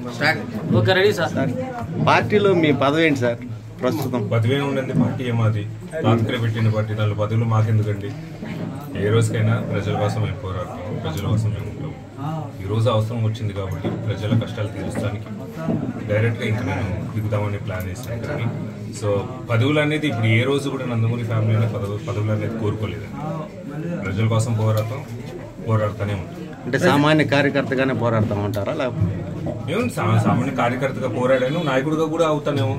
okay ready sir పార్టీలో మీ పదవి ఏంటి సార్ ప్రస్తుతం పదవే ఉండండి పార్టీ ఏమాది రాత్రి పెట్టిన పార్టీ నాలుగు పదవులు మాకెందుకండి ఏ రోజుకైనా ప్రజల కోసం మేము పోరాడతాం ప్రజల కోసం మేము ఉంటాం ఈ రోజు అవసరం వచ్చింది కాబట్టి ప్రజల కష్టాలు తీర్చడానికి డైరెక్ట్గా ఇంకా నేను దిగుదామని ప్లాన్ చేశాను కానీ సో పదవులు అనేది ఇప్పుడు ఏ రోజు కూడా నందమూరి ఫ్యామిలీ అనేది పదవు పదవులు అనేది కోరుకోలేదండి ప్రజల కోసం పోరాడతాం పోరాడుతూనే ఉంటాం అంటే సామాన్య కార్యకర్తగానే పోరాడతామంటారా లేకపోతే నేను సా- సామాన్య కార్యకర్తగా పోరాడాను నాయకుడిగా కూడా అవుతానేమో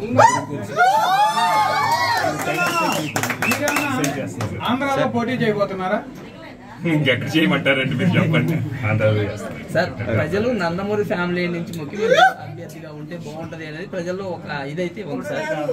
ఆంధ్రాలో పోటీ చేయబోతున్నారా ఇంకెక్కడ చేయమంటారండి మీరు చెప్పండి ఆంధ్రాలో చేస్తాను సార్ ప్రజలు నందమూరి ఫ్యామిలీ నుంచి ముఖ్యమంత్రి అభ్యర్థిగా ఉంటే బాగుంటది అనేది ప్రజల్లో ఒక ఇదైతే ఉంది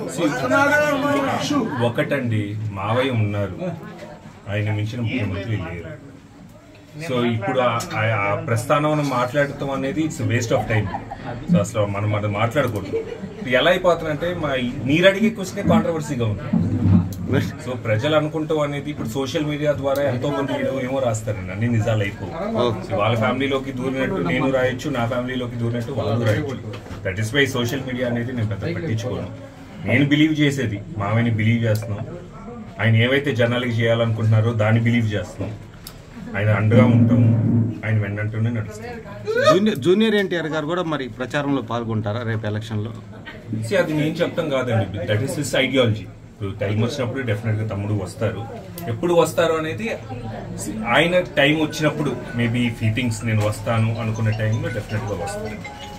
సార్ ఒకటండి మావయ్య ఉన్నారు ఆయన మించిన ముఖ్యమంత్రి లేరు సో ఇప్పుడు ఆ- ఆ- ఆ ప్రస్థానం మాట్లాడటం అనేది it's waste of time so అసలు మనం మనం మాట్లాడకూడదు ఇప్పుడు ఎలా అయిపోతుందంటే మా మీరు అడిగే క్వశ్చనే కాంట్రవర్సీగా ఉంది సో ప్రజలు అనుకుంటాం అనేది ఇప్పుడు సోషల్ మీడియా ద్వారా ఎంతో మంది ఏదో ఏమో రాస్తారండి అన్ని నిజాలు అయిపోవు సో వాళ్ళ ఫ్యామిలీలోకి దూరినట్టు నేను రాయొచ్చు నా ఫ్యామిలీలోకి దూరినట్టు వాళ్ళు రాయొచ్చు that is why social media అనేది నేను పెద్ద పట్టించుకోను నేను బిలీవ్ చేసేది మామయ్యని బిలీవ్ చేస్తున్నాం ఆయన ఏవైతే జనాలకి చేయాలనుకుంటున్నారో దాన్ని బిలీవ్ చేస్తున్నాం ఆయన అండగా ఉంటాం ఆయన వెన్నంటూనే నడుస్తాం జూనియర్ జూనియర్ ఎన్టీఆర్ గారు కూడా మరి ప్రచారంలో పాల్గొంటారా రేపు ఎలక్షన్లో See, అది నేను చెప్తాం కాదండి దట్ ఈస్ హిస్ ఐడియాలజీ ఇప్పుడు టైం వచ్చినప్పుడు డెఫినెట్ గా తమ్ముడు వస్తారు ఎప్పుడు వస్తారు అనేది ఆయన టైం వచ్చినప్పుడు మేబీ ఫీటింగ్స్ నేను వస్తాను అనుకునే టైంలో డెఫినెట్ గా వస్తాను